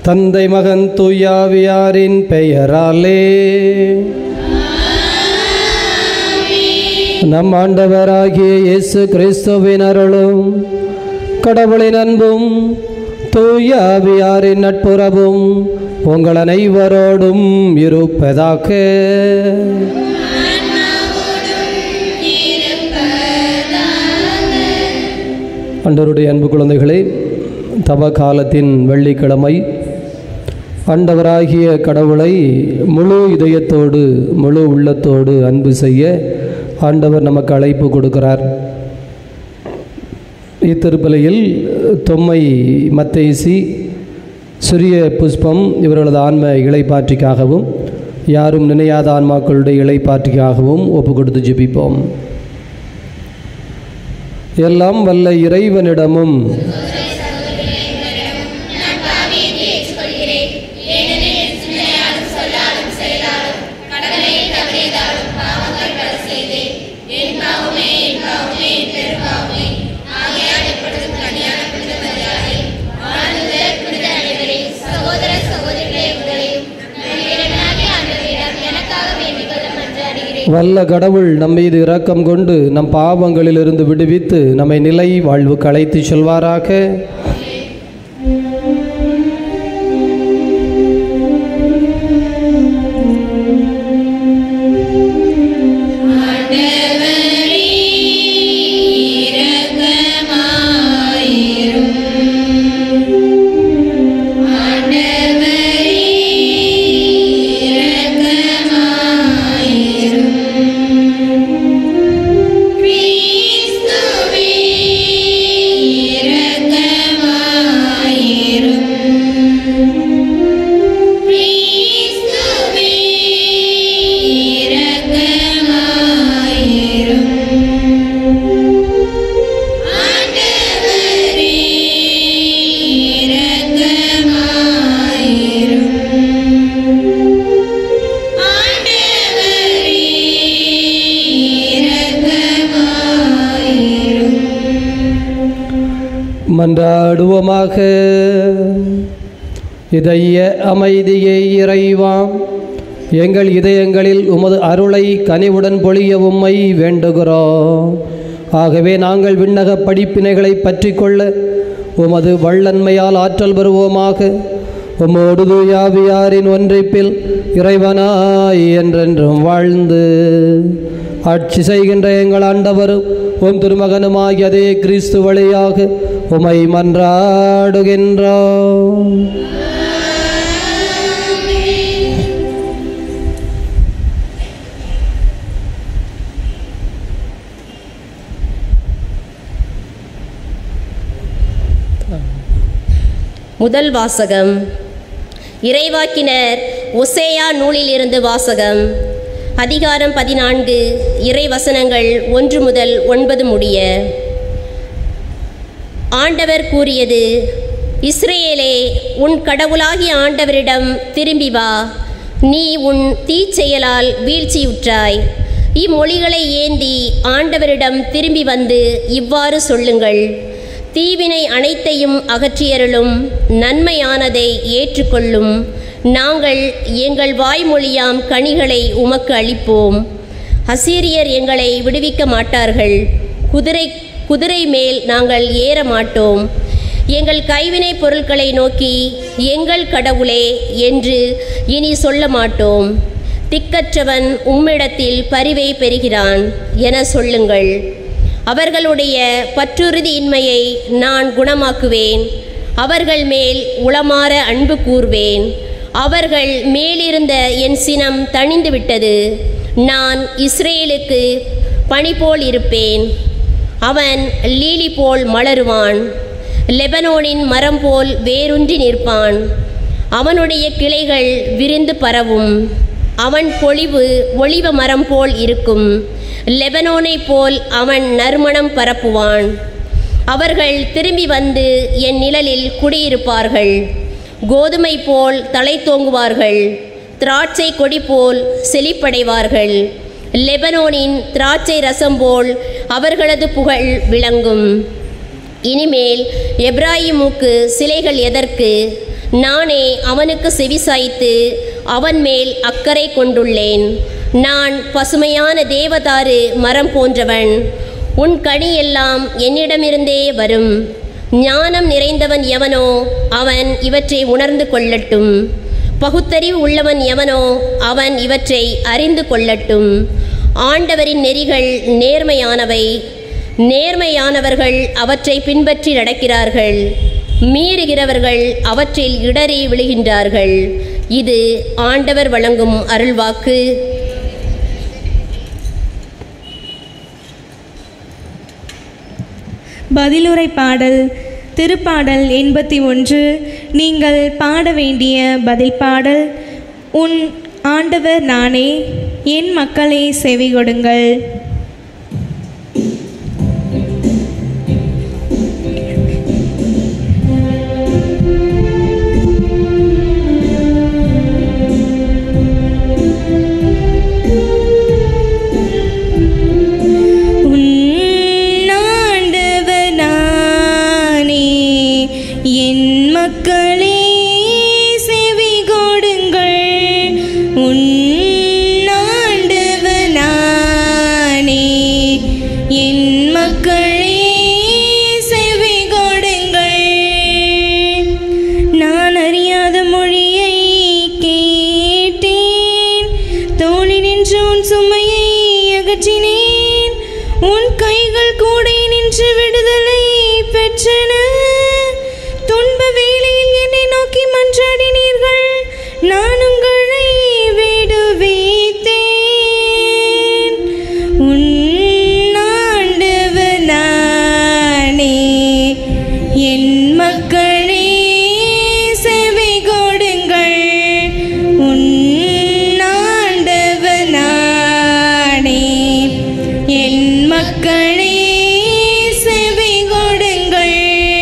தந்தை மகன் தூயாவியாரின் பெயராலே நம் ஆண்டவராகிய இயேசு கிறிஸ்துவின் அருளும் கடவுளின் அன்பும் தூயாவியாரின் நட்புறவும் உங்கள் அனைவரோடும் இருப்பதாக அண்டருடைய அன்பு குழந்தைகளே தவ காலத்தின் வெள்ளிக்கிழமை ஆண்டவராகிய கடவுளை முழு இதயத்தோடு முழு உள்ளத்தோடு அன்பு செய்ய ஆண்டவர் நமக்கு அழைப்பு கொடுக்கிறார் இத்திருப்பலியில் தொம்மை மத்தேசி சிறிய புஷ்பம் இவர்களது ஆன்ம இளைப்பாற்றிக்காகவும் யாரும் நினையாத ஆன்மாக்களுடைய இளைப்பாற்றிக்காகவும் ஒப்பு கொடுத்து ஜெபிப்போம் எல்லாம் வல்ல இறைவனிடமும் சகோதர சகோதரிகளே உங்களையும் இறைவனாகிய ஆண்டவரிடம் எனக்காக வேண்டிக் கொள்ள மன்றாடுகிறேன் வல்ல கடவுள் நம் மீது இரக்கம் கொண்டு நம் பாவங்களிலிருந்து விடுவித்து நம்மை நிலை வாழ்வுக்கு அழைத்து செல்வாராக மன்றாடுவோமாக இதய அமைதியை இறைவாம் எங்கள் இதயங்களில் உமது அருளை கனிவுடன் பொழிய உம்மை வேண்டுகிறோம் ஆகவே நாங்கள் விண்ணக படிப்பினைகளை பற்றி கொள்ள உமது வள்ளன்மையால் ஆற்றல் பெறுவோமாக உம்மோடு தூயாவியாரின் ஒன்றிப்பில் இறைவனாய் என்றென்றும் வாழ்ந்து ஆட்சி செய்கின்ற எங்கள் ஆண்டவரும் உம் திருமகனுமாகிய அதே கிறிஸ்து வழியாக உமை மன்றாடுகின்றோம் முதல் வாசகம் இறைவாக்கினர் ஒசேயா நூலிலிருந்து வாசகம் அதிகாரம் பதினான்கு இறைவசனங்கள் ஒன்று முதல் ஒன்பது முடிய ஆண்டவர் கூறியது இஸ்ரேலே உன் கடவுளாகிய ஆண்டவரிடம் திரும்பி வா நீ உன் தீச்செயலால் வீழ்ச்சியுற்றாய் இம்மொழிகளை ஏந்தி ஆண்டவரிடம் திரும்பி வந்து இவ்வாறு சொல்லுங்கள் தீவினை அனைத்தையும் அகற்றியருளும் நன்மையானதை ஏற்றுக்கொள்ளும் நாங்கள் எங்கள் வாய்மொழியாம் கனிகளை உமக்கு அளிப்போம் அசீரியர் எங்களை விடுவிக்க மாட்டார்கள் குதிரை குதிரை மேல் நாங்கள் ஏற மாட்டோம் எங்கள் கைவினை பொருட்களை நோக்கி எங்கள் கடவுளே என்று இனி சொல்ல மாட்டோம் திக்கற்றவன் உம்மிடத்தில் பரிவை பெறுகிறான் என சொல்லுங்கள் அவர்களுடைய பற்றுறுதியின்மையை நான் குணமாக்குவேன் அவர்கள் மேல் உளமாற அன்பு கூர்வேன் அவர்கள் மேலிருந்த என் சினம் தணிந்து விட்டது நான் இஸ்ரேலுக்கு பனி போல் இருப்பேன் அவன் லீலி போல் மலருவான் லெபனோனின் மரம் போல் வேரூன்றி நிற்பான் அவனுடைய கிளைகள் விரிந்து பரவும் அவன் பொழிவு ஒளிவ மரம் போல் இருக்கும் லெபனோனைப் போல் அவன் நறுமணம் பரப்புவான் அவர்கள் திரும்பி வந்து என் நிழலில் குடியிருப்பார்கள் கோதுமை போல் தலை தோங்குவார்கள் திராட்சை கொடி போல் செழிப்படைவார்கள் லெபனோனின் திராட்சை ரசம் போல் அவர்களது புகழ் விளங்கும் இனிமேல் எப்ராயிமுக்கு சிலைகள் எதற்கு நானே அவனுக்கு செவிசாய்த்து அவன் மேல் அக்கறை கொண்டுள்ளேன் நான் பசுமையான தேவதாரு மரம் போன்றவன் உன் கனியெல்லாம் என்னிடமிருந்தே வரும் ஞானம் நிறைந்தவன் எவனோ அவன் இவற்றை உணர்ந்து கொள்ளட்டும் பகுத்தறிவு உள்ளவன் எவனோ அவன் இவற்றை அறிந்து கொள்ளட்டும் ஆண்டவரின் நெறிகள் நேர்மையானவை நேர்மையானவர்கள் அவற்றை பின்பற்றி நடக்கிறார்கள் மீறுகிறவர்கள் அவற்றில் இடறி விழுகின்றார்கள் இது ஆண்டவர் வழங்கும் அருள்வாக்கு பதிலுரை பாடல் திருப்பாடல் எண்பத்தி ஒன்று நீங்கள் பாட வேண்டிய பதில் பாடல் உன் ஆண்டவர் நானே என் மக்களே செவி கொடுங்கள் உன்னாண்டவர் நானே என் மக்களே செவி கொடுங்கள் உன்னாண்டவர் நானே என் மக்களே செவி கொடுங்கள் நான் அறியாத மொழியை கேட்டேன் தோழி நின்று உன் சுமையை அகற்றினேன் உன் கைகள் கூடை நின்று விடுதலை பெற்றன துன்ப வேளையில் என்னை நோக்கி மன்றாடினீர்கள் நான் உங்களை விடுவித்தேன் உன் ஆண்டவர் நானே என் மக்களே செவி கொடுங்கள் உன் ஆண்டவர் நானே என் மக்களே செவி கொடுங்கள்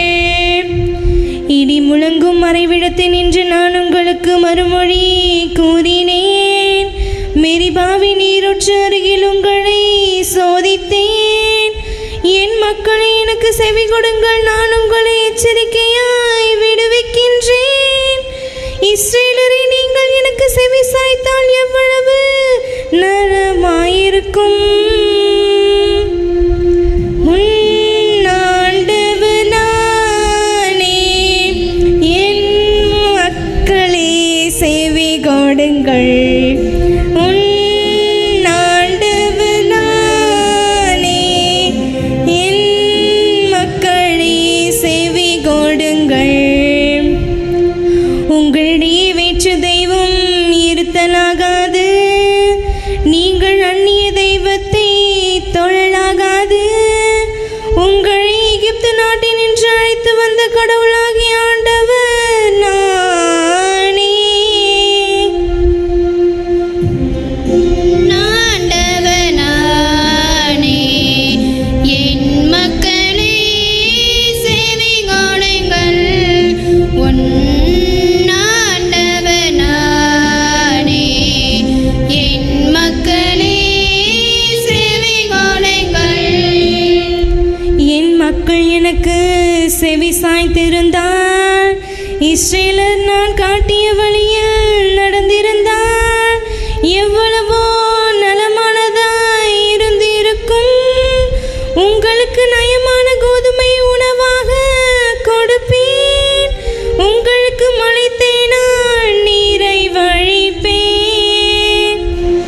இடி முழங்கும் மறைவிடத்தில் நின்று நான் உங்களுக்கு மறுமொழி கூறினேன் மெரிபாவி நீரொற்று அருகில் உங்களை சோதித்தேன் என் மக்களை எனக்கு செவி கொடுங்கள் நான் உங்களை எச்சரிக்கையாய் விடுவிக்கின்றேன் இஸ்ரேலரை நீங்கள் எனக்கு செவி சாய்த்தால் எவ்வளவு நலமாயிருக்கும் உன் ஆண்டவர் நானே, என் மக்களே செவி கொடுங்கள் உன் ஆண்டவர் நானே, என் மக்களே செவி கொடுங்கள் உங்களுடைய வேற்று தெய்வம் இருத்தலாகாது நீங்கள் அந்நிய தெய்வத்தை தொழலாகாது உங்களை எகிப்து நாட்டில் நின்று அழைத்து வந்த கடவுளாகிய ஆண்டவர் நானே ஆண்டவர் நானே என் மக்களே செவி கொடுங்கள் உன் ஆண்டவர் நானே என் மக்களே செவி கொடுங்கள் என் மக்கள் எனக்கு செவி சாய்த்திருந்தால் இஸ்ரேலர் நான் காட்டிய வழியில் நடந்திருந்தால் எவ்வளவோ நலமானதாய் இருந்திருக்கும் உங்களுக்கு நயமான கோதுமை உணவாக கொடுப்பேன் உங்களுக்கு மலைத்தேனால் நீரை வழிப்பேன்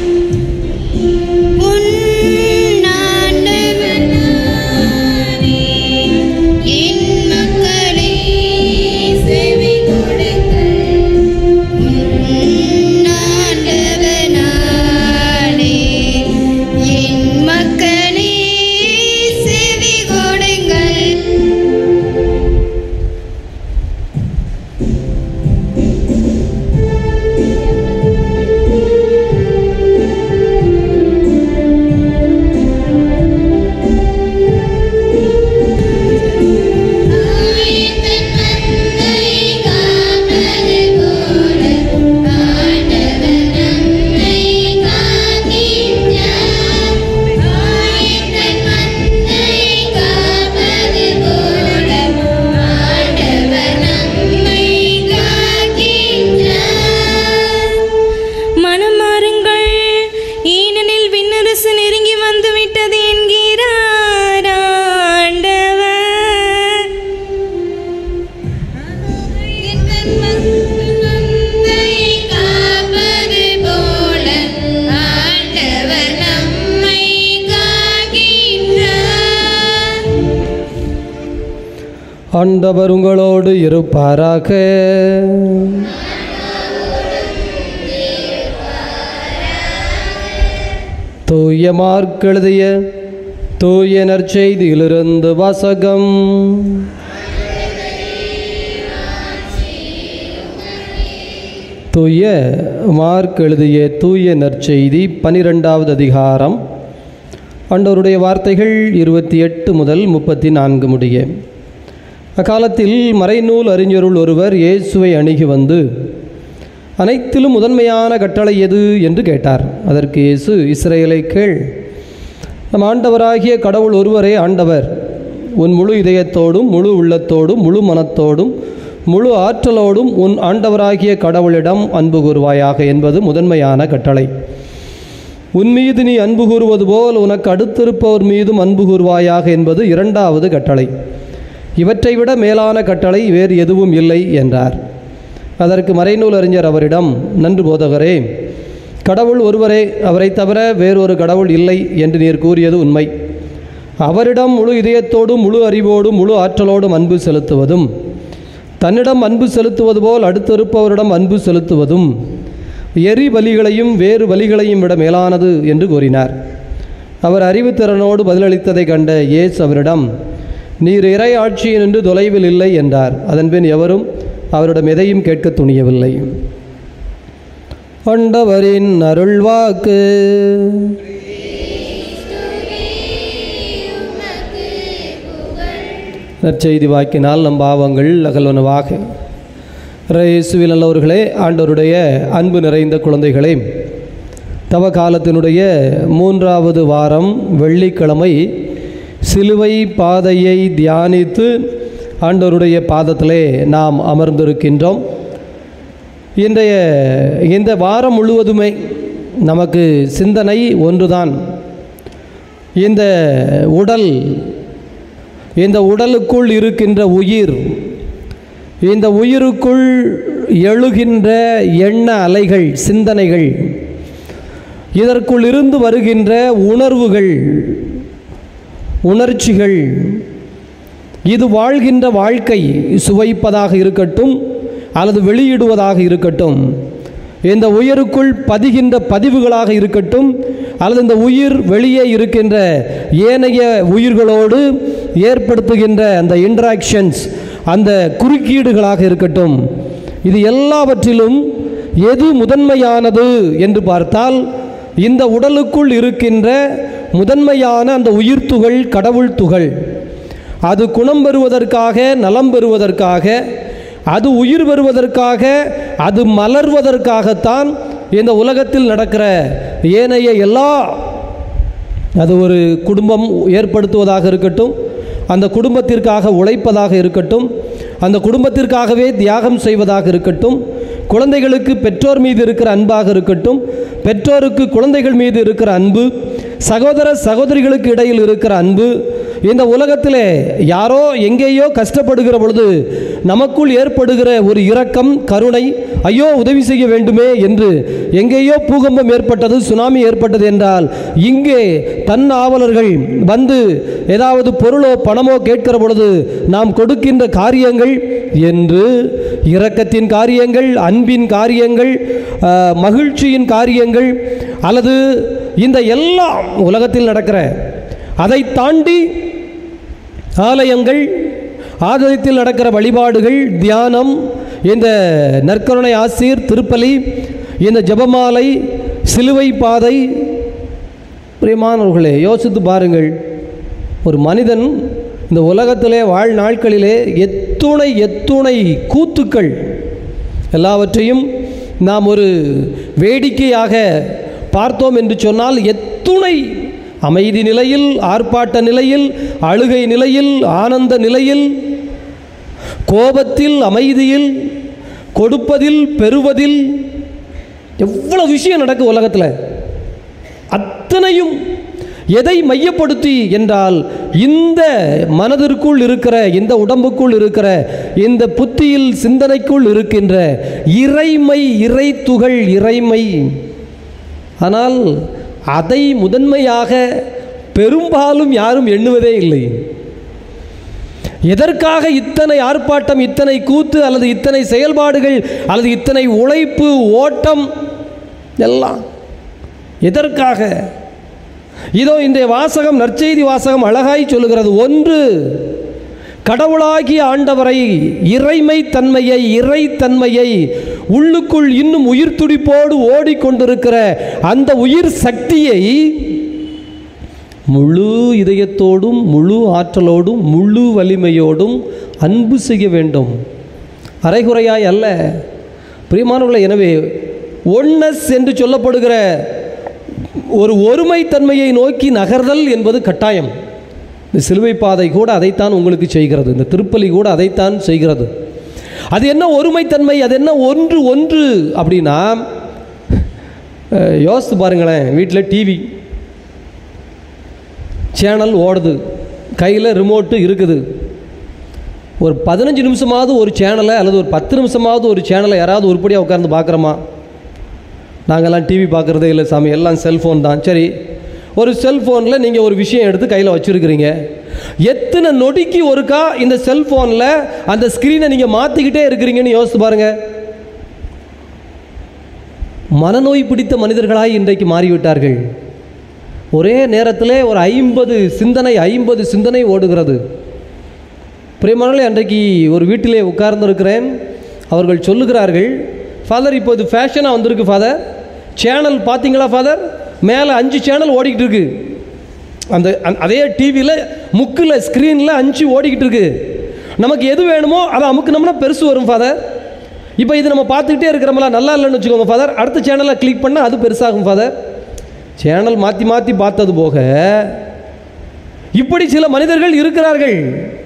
உன் ஆண்டவர் நானே என் மக்களே செவி கொடுங்கள் ஆண்டவர் உங்களோடு இருப்பாராக தூய மார்க்கெழுதிய தூய நற்செய்தியிலிருந்து வாசகம் தூய மார்க் எழுதிய தூய நற்செய்தி பனிரெண்டாவது அதிகாரம் ஆண்டவருடைய வார்த்தைகள் இருபத்தி எட்டு முதல் முப்பத்தி நான்கு முடிய அக்காலத்தில் மறைநூல் அறிஞருள் ஒருவர் இயேசுவை அணுகி வந்து அனைத்திலும் முதன்மையான கட்டளை எது என்று கேட்டார் அதற்கு இயேசு இஸ்ரேலை கேள் நம் ஆண்டவராகிய கடவுள் ஒருவரே ஆண்டவர் உன் முழு இதயத்தோடும் முழு உள்ளத்தோடும் முழு மனத்தோடும் முழு ஆற்றலோடும் உன் ஆண்டவராகிய கடவுளிடம் அன்பு கூறுவாயாக என்பது முதன்மையான கட்டளை உன் மீது நீ அன்பு கூறுவது போல் உனக்கு அடுத்திருப்பவர் மீதும் அன்பு கூறுவாயாக என்பது இரண்டாவது கட்டளை இவற்றை விட மேலான கட்டளை வேறு எதுவும் இல்லை என்றார் அதற்கு மறைநூல் அறிஞர் அவரிடம் நன்று போதகரே கடவுள் ஒருவரே அவரை தவிர வேறொரு கடவுள் இல்லை என்று நீர் கூறியது உண்மை அவரிடம் முழு இதயத்தோடும் முழு அறிவோடும் முழு ஆற்றலோடும் அன்பு செலுத்துவதும் தன்னிடம் அன்பு செலுத்துவது போல் அடுத்திருப்பவரிடம் அன்பு செலுத்துவதும் எரி பலிகளையும் வேறு பலிகளையும் விட மேலானது என்று கூறினார் அவர் அறிவுத்திறனோடு பதிலளித்ததை கண்ட இயேசு அவரிடம் நீர் இறை ஆட்சியினின்று தொலைவில் இல்லை என்றார் அதன்பின் எவரும் அவரிடம் எதையும் கேட்க துணியவில்லை ஆண்டவரின் அருள்வாக்கு நற்செய்தி வாக்கினால் நம் பாவங்கள் அகல்வனவாக இயேசுவில் நல்லவர்களே ஆண்டவருடைய அன்பு நிறைந்த குழந்தைகளே தவ காலத்தினுடைய மூன்றாவது வாரம் வெள்ளிக்கிழமை சிலுவை பாதையை தியானித்து ஆண்டவருடைய பாதத்திலே நாம் அமர்ந்திருக்கின்றோம் இன்றைய இந்த வாரம் முழுவதுமே நமக்கு சிந்தனை ஒன்றுதான் இந்த உடல் இந்த உடலுக்குள் இருக்கின்ற உயிர் இந்த உயிருக்குள் எழுகின்ற எண்ண அலைகள் சிந்தனைகள் இதற்குள் இருந்து வருகின்ற உணர்வுகள் உணர்ச்சிகள் இது வாழ்கின்ற வாழ்க்கை சுவைப்பதாக இருக்கட்டும் அல்லது வெளியிடுவதாக இருக்கட்டும் இந்த உயிருக்குள் பதிகின்ற பதிவுகளாக இருக்கட்டும் அல்லது இந்த உயிர் வெளியே இருக்கின்ற ஏனைய உயிர்களோடு ஏற்படுத்துகின்ற அந்த இன்ட்ராக்ஷன்ஸ் அந்த குறுக்கீடுகளாக இருக்கட்டும் இது எல்லாவற்றிலும் எது முதன்மையானது என்று பார்த்தால் இந்த உடலுக்குள் இருக்கின்ற முதன்மையான அந்த உயிர் துகள் கடவுள் துகள் அது குணம் பெறுவதற்காக நலம் பெறுவதற்காக அது உயிர் பெறுவதற்காக அது மலர்வதற்காகத்தான் இந்த உலகத்தில் நடக்கிற ஏனைய எல்லா அது ஒரு குடும்பம் ஏற்படுத்துவதாக இருக்கட்டும் அந்த குடும்பத்திற்காக உழைப்பதாக இருக்கட்டும் அந்த குடும்பத்திற்காகவே தியாகம் செய்வதாக இருக்கட்டும் குழந்தைகளுக்கு பெற்றோர் மீது இருக்கிற அன்பாக இருக்கட்டும் பெற்றோருக்கு குழந்தைகள் மீது இருக்கிற அன்பு சகோதர சகோதரிகளுக்கு இடையில் இருக்கிற அன்பு இந்த உலகத்திலே யாரோ எங்கேயோ கஷ்டப்படுகிற பொழுது நமக்குள் ஏற்படுகிற ஒரு இரக்கம் கருணை ஐயோ உதவி செய்ய வேண்டுமே என்று எங்கேயோ பூகம்பம் ஏற்பட்டது சுனாமி ஏற்பட்டது என்றால் இங்கே தன் ஆவலர்கள் வந்து ஏதாவது பொருளோ பணமோ கேட்கிற பொழுது நாம் கொடுக்கின்ற காரியங்கள் என்று இரக்கத்தின் காரியங்கள் அன்பின் காரியங்கள் ஆஹ், மகிழ்ச்சியின் காரியங்கள் அல்லது இந்த எல்லாம் உலகத்தில் நடக்கிற அதை தாண்டி ஆலயங்கள் ஆலயத்தில் நடக்கிற வழிபாடுகள் தியானம் இந்த நற்கருணை ஆசீர் திருப்பலி இந்த ஜெபமாலை சிலுவை பாதை பிரியமானவர்களே யோசித்து பாருங்கள் ஒரு மனிதன் இந்த உலகத்திலே வாழ் நாட்களிலே எத்துணை எத்துணை கூத்துக்கள் எல்லாவற்றையும் நாம் ஒரு வேடிக்கையாக பார்த்தோம் என்று சொன்னால் எத்துணை அமைதி நிலையில் ஆர்ப்பாட்ட நிலையில் அழுகை நிலையில் ஆனந்த நிலையில் கோபத்தில் அமைதியில் கொடுப்பதில் பெறுவதில் எவ்வளோ விஷயம் நடக்கும் உலகத்தில் அத்தனையும் எதை மையப்படுத்தி என்றால் இந்த மனதிற்குள் இருக்கிற இந்த உடம்புக்குள் இருக்கிற இந்த புத்தியில் சிந்தனைக்குள் இருக்கின்ற இறைமை இறை துகள் இறைமை ஆனால் அதை முதன்மையாக பெரும்பாலும் யாரும் எண்ணுவதே இல்லை எதற்காக இத்தனை ஆர்ப்பாட்டம் இத்தனை கூத்து அல்லது இத்தனை செயல்பாடுகள் அல்லது இத்தனை உழைப்பு ஓட்டம் எல்லாம் எதற்காக இதோ இன்றைய வாசகம் நற்செய்தி வாசகம் அழகாய் சொல்லுகிறது ஒன்று கடவுளாகிய ஆண்டவரை இறைமை தன்மையை இறைத்தன்மையை உள்ளுக்குள் இன்னும் உயிர் துடிப்போடு ஓடிக்கொண்டிருக்கிற அந்த உயிர் சக்தியை முழு இதயத்தோடும் முழு ஆற்றலோடும் முழு வலிமையோடும் அன்பு செய்ய வேண்டும் அரைகுறையாய் அல்ல பிரியமானவர்களே எனவே ஒன்னஸ் என்று சொல்லப்படுகிற ஒரு ஒருமைத்தன்மையை நோக்கி நகர்தல் என்பது கட்டாயம் இந்த சிலுவை பாதை கூட அதைத்தான் உங்களுக்கு செய்கிறது இந்த திருப்பலி கூட அதைத்தான் செய்கிறது அது என்ன ஒருமைத்தன்மை அது என்ன ஒன்று ஒன்று அப்படின்னா அஹ், யோசித்து பாருங்களேன் வீட்டில் டிவி சேனல் ஓடுது கையில் ரிமோட்டு இருக்குது ஒரு பதினஞ்சு நிமிஷமாவது ஒரு சேனலை அல்லது ஒரு பத்து நிமிஷமாவது ஒரு சேனலை யாராவது உருப்படியாக உட்கார்ந்து பார்க்குறோமா நாங்கள்லாம் டிவி பார்க்குறதே இல்லை சாமி எல்லாம் செல்ஃபோன் தான் சரி ஒரு செல்ஃபோனில் நீங்கள் ஒரு விஷயம் எடுத்து கையில் வச்சுருக்கிறீங்க எத்தனை நொடிக்கு ஒருக்கா இந்த செல்ஃபோனில் அந்த ஸ்க்ரீனை நீங்கள் மாற்றிக்கிட்டே இருக்கிறீங்கன்னு யோசித்து பாருங்கள் மனநோய் பிடித்த மனிதர்களாய் இன்றைக்கு மாறிவிட்டார்கள் ஒரே நேரத்தில் ஒரு ஐம்பது சிந்தனை ஐம்பது சிந்தனை ஓடுகிறது பிரியமானே அன்றைக்கு ஒரு வீட்டிலே உட்கார்ந்திருக்கிறேன் அவர்கள் சொல்லுகிறார்கள் ஃபாதர் இப்போ இது ஃபேஷனாக வந்திருக்கு ஃபாதர் சேனல் பார்த்தீங்களா ஃபாதர் மேலே அஞ்சு சேனல் ஓடிக்கிட்டு இருக்கு அந்த அந்த- அதே டிவியில் முக்கில் ஸ்க்ரீனில் அஞ்சு ஓடிக்கிட்டு இருக்கு நமக்கு எது வேணுமோ அதை அமுக்குனோம்னா பெருசு வரும் ஃபாதர் இப்போ இது நம்ம பார்த்துக்கிட்டே இருக்கிறோம்ல நல்லா இல்லைன்னு வச்சுக்கோங்க ஃபாதர் அடுத்த சேனலை கிளிக் பண்ணால் அது பெருசாகும் ஃபாதர் சேனல் மாற்றி மாற்றி பார்த்தது போக இப்படி சில மனிதர்கள் இருக்கிறார்கள்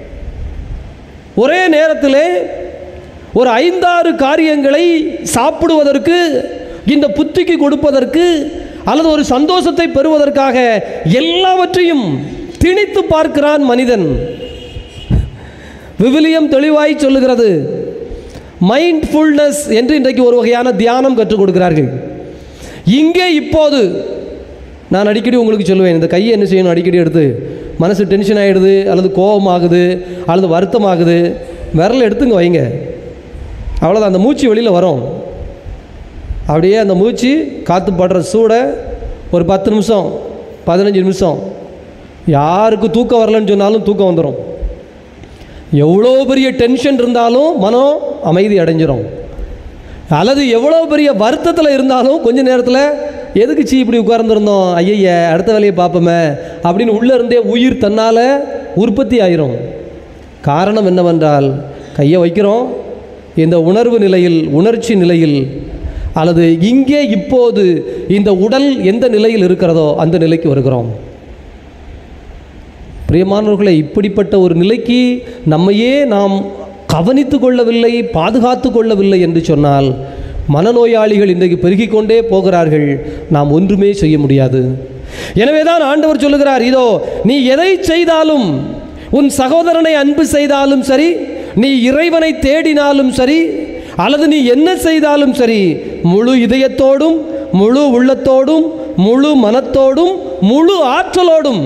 ஒரே நேரத்தில் ஒரு ஐந்தாறு காரியங்களை சாப்பிடுவதற்கு இந்த புத்திக்கு கொடுப்பதற்கு அல்லது ஒரு சந்தோஷத்தை பெறுவதற்காக எல்லாவற்றையும் திணித்து பார்க்கிறான் மனிதன் விவிலியம் தெளிவாய் சொல்லுகிறது மைண்ட்ஃபுல்னஸ் என்று இன்றைக்கு ஒரு வகையான தியானம் கற்றுக் கொடுக்கிறார்கள் இங்கே இப்போது நான் அடிக்கடி உங்களுக்கு சொல்லுவேன் இந்த கையை என்ன செய்யணும் அடிக்கடி எடுத்து மனசு டென்ஷன் ஆகிடுது அல்லது கோபமாகுது அல்லது வருத்தமாகுது விரல் எடுத்துங்க வைங்க அவ்வளோதான் அந்த மூச்சு வெளியில் வரும் அப்படியே அந்த மூச்சு காற்று படுற சூடை ஒரு பத்து நிமிஷம் பதினஞ்சு நிமிஷம் யாருக்கு தூக்கம் வரலன்னு சொன்னாலும் தூக்கம் வந்துடும் எவ்வளோ பெரிய டென்ஷன் இருந்தாலும் மனம் அமைதி அடைஞ்சிரும் அல்லது எவ்வளோ பெரிய வருத்தத்தில் இருந்தாலும் கொஞ்ச நேரத்தில் எதுக்கு சீ இப்படி உட்கார்ந்துருந்தோம் ஐயய்ய அடுத்த வேலையை பார்ப்போமே அப்படின்னு உள்ளே இருந்தே உயிர் தன்னால் உற்பத்தி ஆயிரும் காரணம் என்னவென்றால் கையை வைக்கிறோம் இந்த உணர்வு நிலையில் உணர்ச்சி நிலையில் அல்லது இங்கே இப்போது இந்த உடல் எந்த நிலையில் இருக்கிறதோ அந்த நிலைக்கு வருகிறோம் பிரியமானவர்களே இப்படிப்பட்ட ஒரு நிலைக்கு நம்மையே நாம் கவனித்து கொள்ளவில்லை பாதுகாத்து கொள்ளவில்லை என்று சொன்னால் மனநோயாளிகள் இன்றைக்கு பெருகிக் கொண்டே போகிறார்கள் நாம் ஒன்றுமே செய்ய முடியாது எனவேதான் ஆண்டவர் சொல்லுகிறார் இதோ நீ எதை செய்தாலும் உன் சகோதரனை அன்பு செய்தாலும் சரி நீ இறைவனை தேடினாலும் சரி அல்லது நீ என்ன செய்தாலும் சரி முழு இதயத்தோடும் முழு உள்ளத்தோடும் முழு மனத்தோடும் முழு ஆற்றலோடும்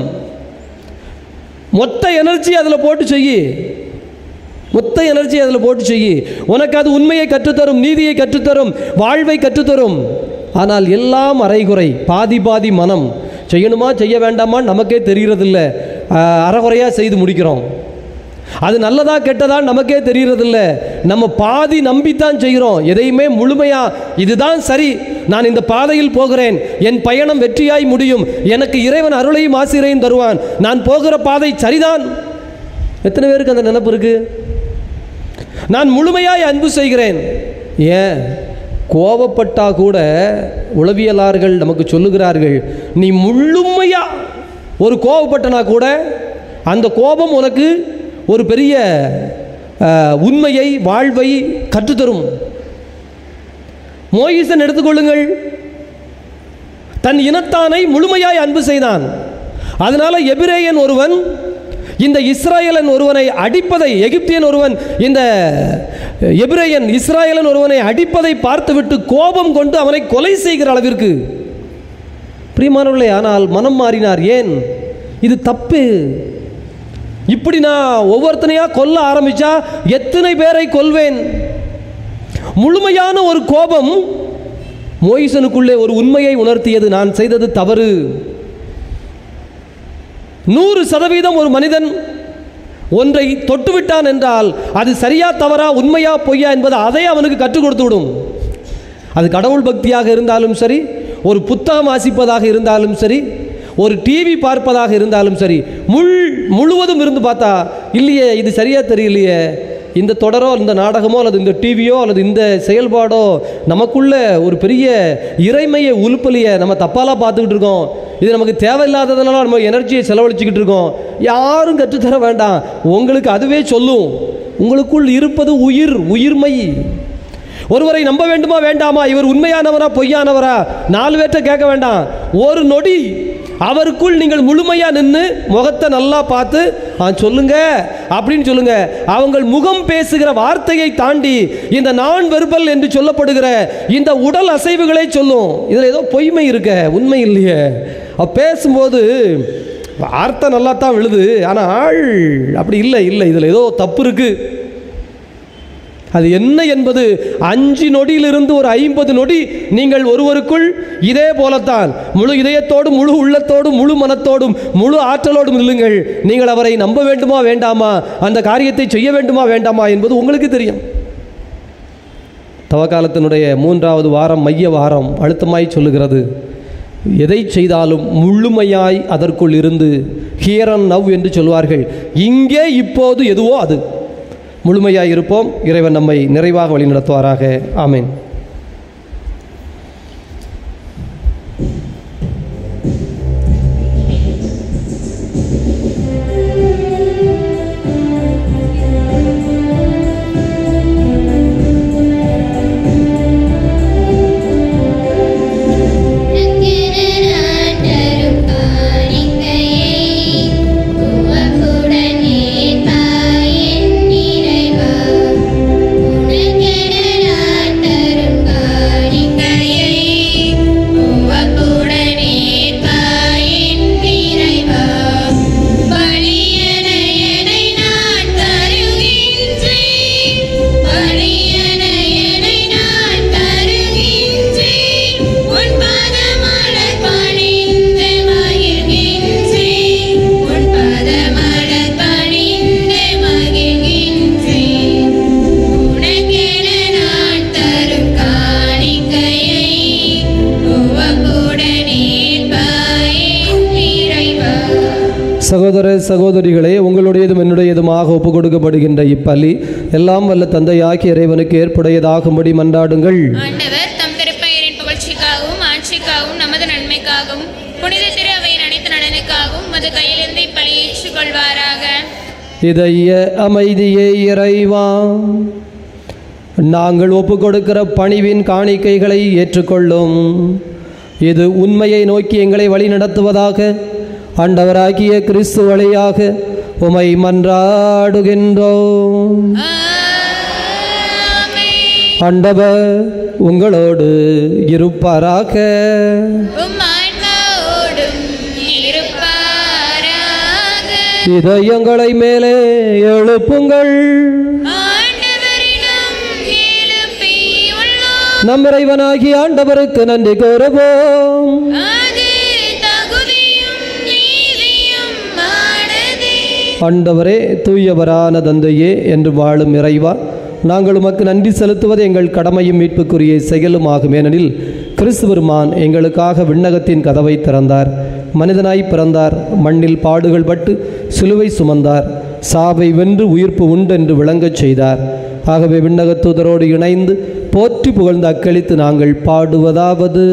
மொத்த எனர்ஜி அதில் போட்டு செய்யி மொத்த எனர்ஜி அதில் போட்டு செய்யி உனக்கு அது உண்மையை கற்றுத்தரும் நீதியை கற்றுத்தரும் வாழ்வை கற்றுத்தரும் ஆனால் எல்லாம் அரைகுறை பாதி பாதி மனம் செய்யணுமா செய்ய வேண்டாமா நமக்கே தெரிகிறதில்ல அறகுறையாக செய்து முடிக்கிறோம் அது நல்லதா கெட்டதா நமக்கே தெரியறதில்ல நம்ம பாதி நம்பித்தான் செய்கிறோம் எதையுமே முழுமையா இதுதான் சரி நான் இந்த பாதையில் போகிறேன் என் பயணம் வெற்றியாய் முடியும் எனக்கு இறைவன் அருளையும் ஆசிரியையும் தருவான் நான் போகிற பாதை சரிதான் எத்தனை பேருக்கு அந்த நினைப்பு இருக்கு நான் முழுமையாய் அன்பு செய்கிறேன் ஏன் கோபப்பட்டா கூட உளவியலார்கள் நமக்கு சொல்லுகிறார்கள் நீ முழுமையா ஒரு கோபப்பட்டனா கூட அந்த கோபம் உனக்கு ஒரு பெரிய அஹ், உண்மையை வாழ்வை கற்றுத்தரும் மோயிசன் எடுத்துக்கொள்ளுங்கள் தன் இனத்தானை முழுமையாய் அன்பு செய்தான் அதனால எபிரேயன் ஒருவன் இந்த இஸ்ராயலன் ஒருவனை அடிப்பதை எகிப்தியன் ஒருவன் இந்த எபிரேயன் இஸ்ராயலன் ஒருவனை அடிப்பதை பார்த்துவிட்டு கோபம் கொண்டு அவனை கொலை செய்கிற அளவிற்கு பிரியமானவர்களே ஆனால் மனம் மாறினார் ஏன் இது தப்பு இப்படி நான் ஒவ்வொருத்தனையா கொல்ல ஆரம்பிச்சா எத்தனை பேரை கொல்வேன் முழுமையான ஒரு கோபம் மோயிசனுக்குள்ளே ஒரு உண்மையை உணர்த்தியது நான் செய்தது தவறு நூறு சதவீதம் ஒரு மனிதன் ஒன்றை தொட்டுவிட்டான் என்றால் அது சரியா தவறா உண்மையா பொய்யா என்பது அதை அவனுக்கு கற்றுக் கொடுத்து விடும் அது கடவுள் பக்தியாக இருந்தாலும் சரி ஒரு புத்தகம் வாசிப்பதாக இருந்தாலும் சரி ஒரு டிவி பார்ப்பதாக இருந்தாலும் சரி முள் முழுவதும் இருந்து பார்த்தா இல்லையே இது சரியா தெரியலையே இந்த தொடரோ இந்த நாடகமோ அல்லது இந்த டிவியோ அல்லது இந்த செயல்பாடோ நமக்குள்ள ஒரு பெரிய இறைமையை உலுப்பலியை நம்ம தப்பாலாம் பார்த்துக்கிட்டு இருக்கோம் இது நமக்கு தேவையில்லாததெல்லாம் நம்ம எனர்ஜியை செலவழிச்சுக்கிட்டு இருக்கோம் யாரும் கற்றுத்தர வேண்டாம் உங்களுக்கு அதுவே சொல்லும் உங்களுக்குள் இருப்பது உயிர் உயிர்மை ஒருவரை நம்ப வேண்டுமா வேண்டாமா இவர் உண்மையானவரா பொய்யானவரா நாலு பேர்ட்ட கேட்க வேண்டாம் ஒரு நொடி அவருக்குள் நீங்கள் முழுமையா நின்று முகத்தை நல்லா பார்த்து ஆ சொல்லுங்க அப்படின்னு சொல்லுங்க அவங்கள் முகம் பேசுகிற வார்த்தையை தாண்டி இந்த நான் வெர்பல் என்று சொல்லப்படுகிற இந்த உடல் அசைவுகளை சொல்லும் இதில் ஏதோ பொய்மை இருக்க உண்மை இல்லையே அவ பேசும்போது வார்த்தை நல்லா தான் விழுது ஆனால் ஆள் அப்படி இல்லை இல்லை இதில் ஏதோ தப்பு இருக்குது அது என்ன என்பது அஞ்சு நொடியிலிருந்து ஒரு ஐம்பது நொடி நீங்கள் ஒருவருக்குள் இதே போலத்தான் முழு இதயத்தோடும் முழு உள்ளத்தோடும் முழு மனத்தோடும் முழு ஆற்றலோடும் நில்லுங்கள் நீங்கள் அவரை நம்ப வேண்டுமா வேண்டாமா அந்த காரியத்தை செய்ய வேண்டுமா வேண்டாமா என்பது உங்களுக்கு தெரியும் தவக்காலத்தினுடைய மூன்றாவது வாரம் மைய வாரம் அழுத்தமாய் சொல்லுகிறது எதை செய்தாலும் முழுமையாய் அதற்குள் இருந்து ஹியர் அண்ட் நவ் என்று சொல்வார்கள் இங்கே இப்போது எதுவோ அது முழுமையாய் இருப்போம் இறைவன் நம்மை நிறைவாக வழிநடத்துவாராக ஆமென் நங்கினாட்டரும் காணிக்கையை உவப்புடனே தாயின் நிறைவா உனக்கென நான் தரும் காணிக்கையை உவப்புடனே தாயின் நிறைவா பலியன எனை நான் தருகின்றேன் பலியன எனை நான் தருகின்றேன் உன் பாதமலர் பணிந்து மகிழ்கின்றேன் உன் பாதமலர் பணிந்து மகிழ்கின்றேன் உனக்கென நான் தரும் காணிக்கையை உவப்புடனே பாயின் நிறைவா சகோதர சகோதரிகளே உங்களுடையதும் என்னுடையதுமாக ஒப்புக் கொடுக்கப்படுகின்ற இப்பலி எல்லாம் வல்ல தந்தையாகிய இறைவனுக்கு ஏற்புடையதாகும்படி மன்றாடுங்கள் ஆண்டவர் தம் திருப்பெயரின் புகழ்ச்சிக்காகவும் ஆட்சிக்காகவும் நமது நன்மைக்காகவும் புனித திரு அவையின் அனைத்து நலனுக்காகவும் மது கையிலிருந்து இப்பலி ஏற்றுக்கொள்வாராக இதய அமைதியே இறைவா நாங்கள் ஒப்புக் கொடுக்கிற பணிவின் காணிக்கைகளை ஏற்றுக்கொள்ளும் இது உண்மையை நோக்கி எங்களை வழி நடத்துவதாக ஆண்டவராகிய கிறிஸ்து வழியாக உமை மன்றாடுகின்றோம் ஆமென். ஆண்டவர் உங்களோடு இருப்பாராக உம் ஆன்மாவோடும் இருப்பாராக இதயங்களை மேலே எழுப்புங்கள் ஆண்டவரிடம் எழுப்பியுள்ளோம் நம் இறைவனாகிய ஆண்டவருக்கு நன்றி கூறுவோம் அது தகுதியும் நீதியும் ஆனதே ஆண்டவரே தூயவரான தந்தையே என்று வாழும் இறைவா நாங்கள் உமக்கு நன்றி செலுத்துவது எங்கள் கடமையும் மீட்புக்குரிய செயலும் ஆகும் ஏனெனில் கிறிஸ்துவருமான் எங்களுக்காக விண்ணகத்தின் கதவை திறந்தார் மனிதனாய் பிறந்தார் மண்ணில் பாடுகள் பட்டு சிலுவை சுமந்தார் சாவை வென்று உயிர்ப்பு உண்டென்று விளங்கச் செய்தார் ஆகவே விண்ணகத்தூதரோடு இணைந்து போற்றி புகழ்ந்து அக்களித்து நாங்கள் பாடுவதாவது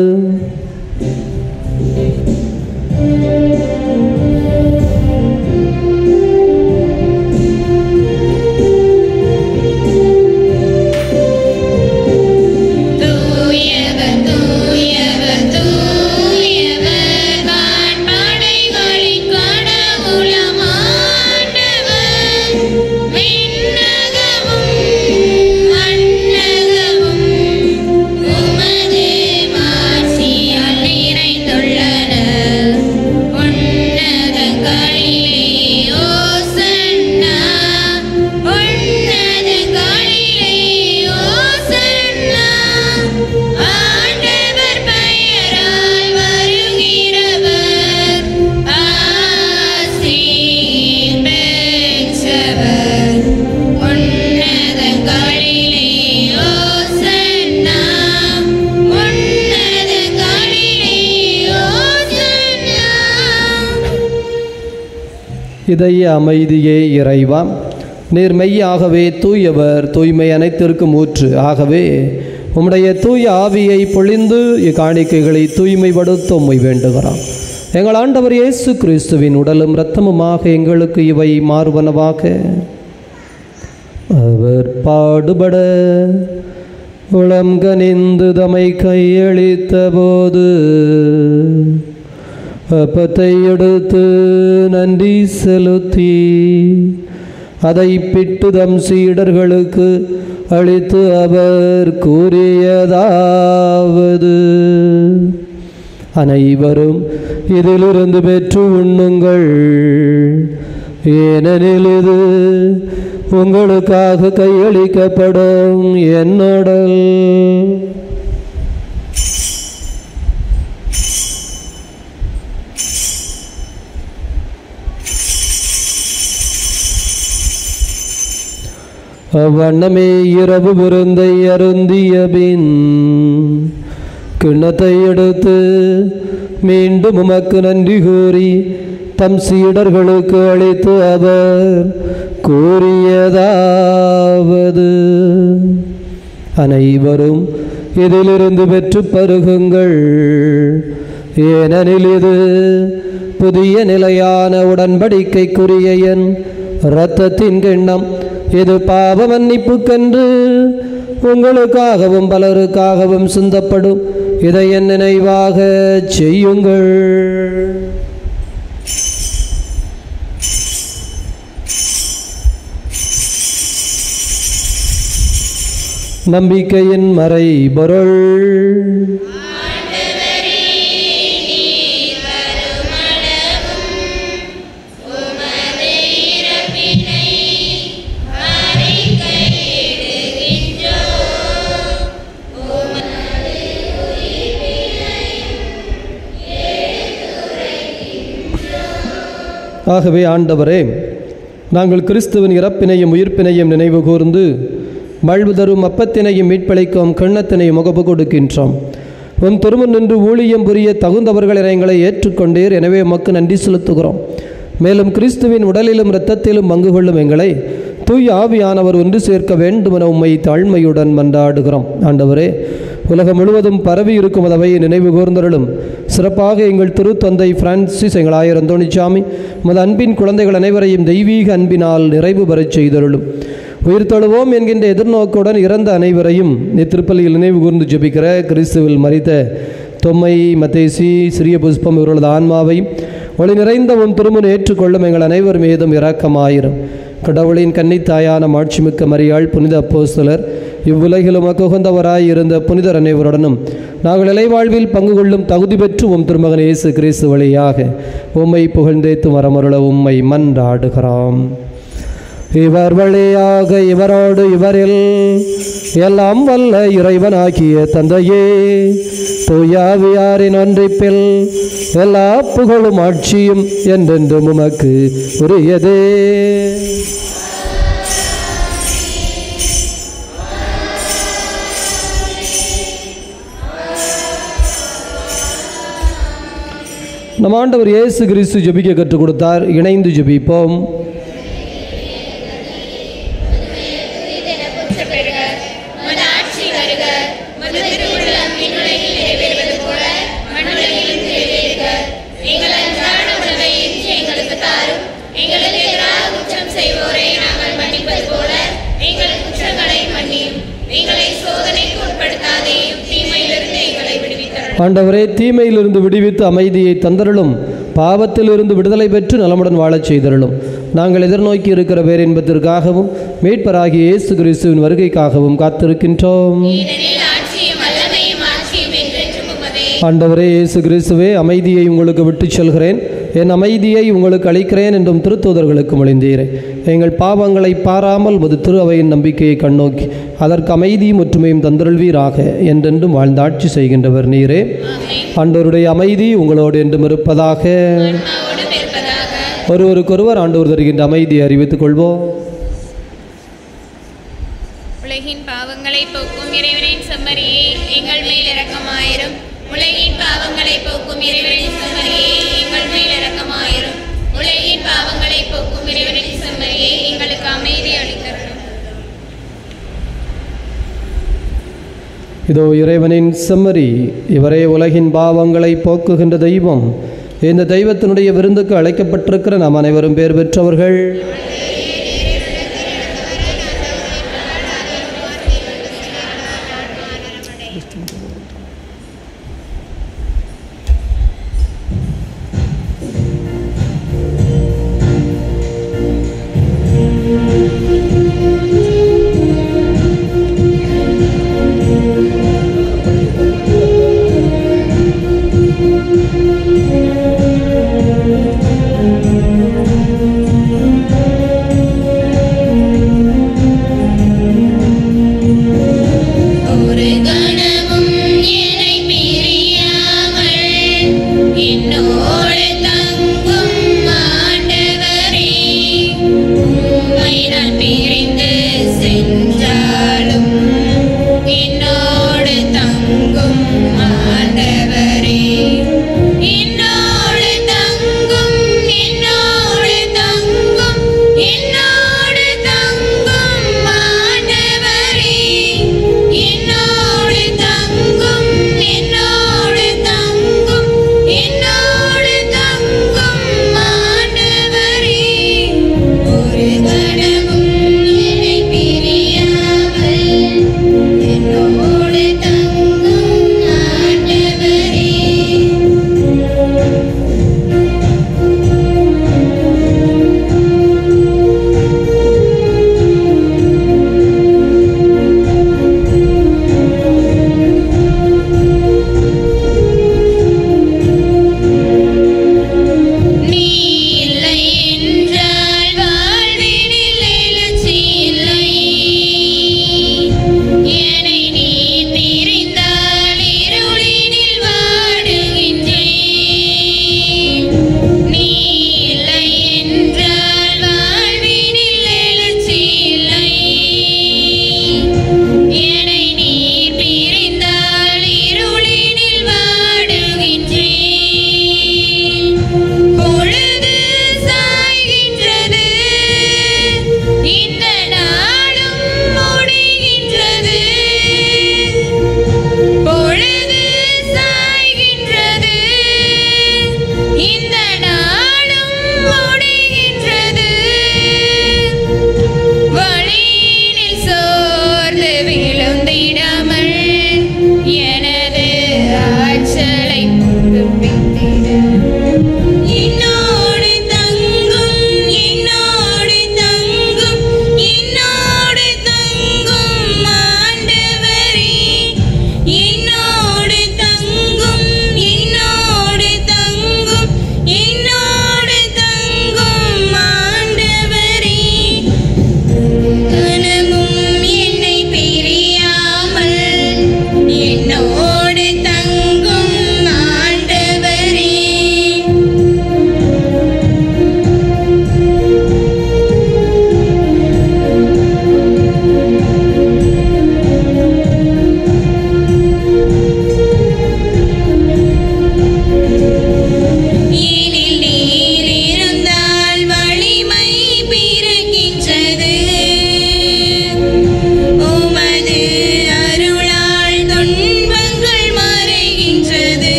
தூயவர் தூயவர் தூயவர் வான்படைகளின் கடவுளம் ஆண்டவர் விண்ணகமும் மண்ணகமும் உமது மாட்சியால் நிறைந்துள்ளன இதய அமைதியே இறைவா நீர் மெய்யாகவே தூயவர் தூய்மை அனைத்திற்கும் ஊற்று ஆகவே உம்முடைய தூய ஆவியை பொழிந்து இக்காணிக்கைகளை தூய்மைப்படுத்த உம்மை வேண்டுகிறோம் எங்கள் ஆண்டவர் இயேசு கிறிஸ்துவின் உடலும் இரத்தமுமாக எங்களுக்கு இவை மாறுவனவாக அவர் பாடுபட உளம் கனிந்து தமை கையளித்த போது அப்பத்தை எடுத்து நன்றி செலுத்தி அதை பிட்டு தம் சீடர்களுக்கு அளித்து அவர் கூறியதாவது அனைவரும் இதிலிருந்து பெற்று உண்ணுங்கள் ஏனெனில் இது உங்களுக்காக கையளிக்கப்படும் என்னோடல் அவ்வண்ணமே இரவு விருந்தை அருந்திய பின் கிண்ணத்தை எடுத்து மீண்டும் உமக்கு நன்றி கூறி தம் சீடர்களுக்கு அளித்து அவர் கூறியதாவது அனைவரும் இதிலிருந்து பெற்று பருகுங்கள் ஏனெனில் இது புதிய நிலையான உடன்படிக்கைக்குரிய என் இரத்தத்தின் கிண்ணம் இது பாவ மன்னிப்புக்கென்று உங்களுக்காகவும் பலருக்காகவும் சிந்தப்படும் இதை என் நினைவாக செய்யுங்கள் நம்பிக்கையின் மறை பொருள் ஆகவே ஆண்டவரே நாங்கள் கிறிஸ்துவின் இறப்பினையும் உயிர்ப்பினையும் நினைவு கூர்ந்து வாழ்வு தரும் அப்பத்தினையும் மீட்பளிக்கும் கிண்ணத்தினையும் முகப்பு கொடுக்கின்றோம் உன் திருமண் நின்று ஊழியம் புரிய தகுந்தவர்கள் எங்களை ஏற்றுக்கொண்டீர் எனவே உமக்கு நன்றி செலுத்துகிறோம் மேலும் கிறிஸ்துவின் உடலிலும் இரத்தத்திலும் பங்கு கொள்ளும் எங்களை தூய் ஆவியானவர் ஒன்று சேர்க்க வேண்டுமென உம்மை தாழ்மையுடன் மன்றாடுகிறோம் ஆண்டவரே உலகம் முழுவதும் பரவி இருக்கும் அதவை நினைவு கூர்ந்தருளும் சிறப்பாக எங்கள் திருத்தந்தை பிரான்சிஸ் எங்கள் ஆயர் அந்தோணிச்சாமி உமது அன்பின் குழந்தைகள் அனைவரையும் தெய்வீக அன்பினால் நிறைவு பெறச் செய்தருளும் உயிர் தொழுவோம் என்கின்ற எதிர்நோக்குடன் இறந்த அனைவரையும் இத்திருப்பலியில் நினைவு கூர்ந்து ஜெபிக்கிற கிறிஸ்துவில் மறித்த தொம்மை மத்தேசி சிறிய புஷ்பம் இவர்களது ஆன்மாவையும் ஒளி நிறைந்த உன் திருமணம் ஏற்றுக்கொள்ளும் எங்கள் அனைவர் மீதும் இரக்கமாயிரும் கடவுளின் கன்னித்தாயான மாட்சிமிக்க மரியாள் புனித அப்போஸ்தலர் இவ்வுலகிலும் உகந்தவராய் இருந்த புனிதர் அனைவருடனும் நாங்கள் இலைவாழ்வில் பங்கு கொள்ளும் தகுதி பெற்று உம் திருமகன் இயேசு கிறிஸ்து வழியாக உம்மை புகழ்ந்தேத்து வரமருள உம்மை மன்றாடுகிறோம் இவர் வழியாக இவரோடு இவரில் எல்லாம் வல்ல இறைவனாகிய தந்தையே தூயாவியாரின் ஒன்றிப்பில் எல்லா புகழும் ஆட்சியும் என்றென்றும் உமக்கு உரியதே நம் ஆண்டவர் இயேசு கிறிஸ்து ஜெபிக்க கற்றுக் கொடுத்தார் இணைந்து ஜெபிப்போம் பெறுக உமது ஆட்சி வருக உமது திருவுள்ளம் விண்ணுலகில் நிறைவேறுவது போல மண்ணுலகிலும் நிறைவேறுக எங்கள் அன்றாட உணவை இன்று எங்களுக்கு தாரும் எங்களுக்கு எதிராக குற்றம் செய்வோரை நாங்கள் மன்னிப்பது போல எங்கள் குற்றங்களை மன்னியும் எங்களை சோதனைக்கு உட்படுத்தாதேயும் தீமையிலிருந்து எங்களை விடுவித்தருளும் ஆண்டவரே தீமையிலிருந்து விடுவித்து அமைதியை தந்தருளும் பாவத்திலிருந்து விடுதலை பெற்று நலமுடன் வாழச் செய்தருளும் நாங்கள் எதிர்நோக்கி இருக்கிற பேரின்பத்திற்காகவும் மீட்பராகிய இயேசு கிறிஸ்துவின் வருகைக்காகவும் காத்திருக்கின்றோம் ஏனெனில் ஆட்சியும் வல்லமையும் ஆட்சியும் என்றென்றும் உமதே ஆண்டவரே இயேசு கிறிஸ்துவே அமைதியை உங்களுக்கு விட்டுச் செல்கிறேன் என் அமைதியை உங்களுக்கு அளிக்கிறேன் என்றும் திருத்தூதர்களுக்கு மொழிந்தீரே எங்கள் பாவங்களை பாராமல் முது திரு அவையின் நம்பிக்கையை கண்ணோக்கி அதற்கு அமைதியும் ஒற்றுமையும் தந்தருள்வீராக என்றென்றும் வாழ்ந்து ஆட்சி செய்கின்றவர் நீரே ஆண்டவருடைய அமைதி உங்களோடு என்றும் இருப்பதாக ஆன்மாவோடும் இருப்பதாக ஒருவருக்கொருவர் ஆண்டவர் தருகின்ற அமைதியை அறிவித்துக் கொள்வோம் உலகின் பாவங்களை போக்கும் இறைவனின் செம்மறியே எங்கள் மேல் இரக்கமாயிரும் உலகின் பாவங்களை போக்கும் இறைவனின் செம்மறியே எங்கள் மேல் இரக்கமாயிரும் உலகின் பாவங்களை போக்கும் இறைவனின் செம்மறியே எங்களுக்கு அமைதி அளித்தரணும் இதோ இறைவனின் செம்மறி இவரே உலகின் பாவங்களை போக்குகின்ற தெய்வம் இந்த தெய்வத்தினுடைய விருந்துக்கு அழைக்கப்பட்டிருக்கிற நாம் அனைவரும் பேர் பெற்றவர்கள் ஒரு கணமும்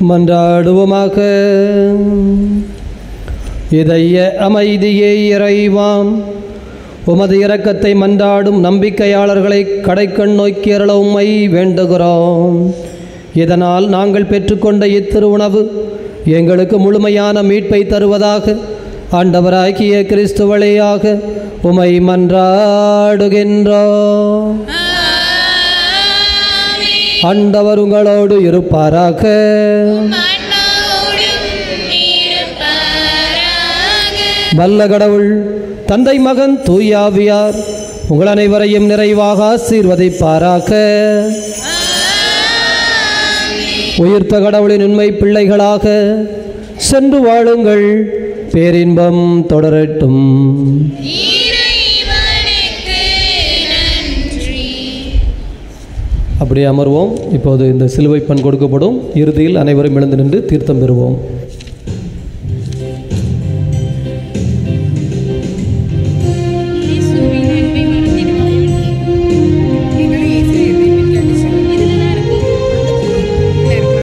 மன்றாடுவோமாக இதய அமைதியே இறைவாம் உமது இரக்கத்தை மன்றாடும் நம்பிக்கையாளர்களை கடைக்கண் நோக்கி அருள உம்மை வேண்டுகிறோம் இதனால் நாங்கள் பெற்றுக்கொண்ட இத்திருவுணவு எங்களுக்கு முழுமையான மீட்பை தருவதாக ஆண்டவராகிய கிறிஸ்து வழியாக உமை மன்றாடுகின்றோம் ஆண்டவர் உங்களோடு இருப்பாராக மன்னோடும் இருப்பாராக வல்ல கடவுள் தந்தை மகன் தூயாவியார் உங்கள் அனைவரையும் நிறைவாக ஆசீர்வதிப்பாராக உயிர்த்த கடவுளின் உண்மை பிள்ளைகளாக சென்று வாழுங்கள் பேரின்பம் தொடரட்டும் இறைவனுக்கு நன்றி அப்படியே அமர்வோம் இப்போது இந்த சிலுவை பண் கொடுக்கப்படும் இறுதியில் அனைவரும் எழுந்து நின்று தீர்த்தம் பெறுவோம்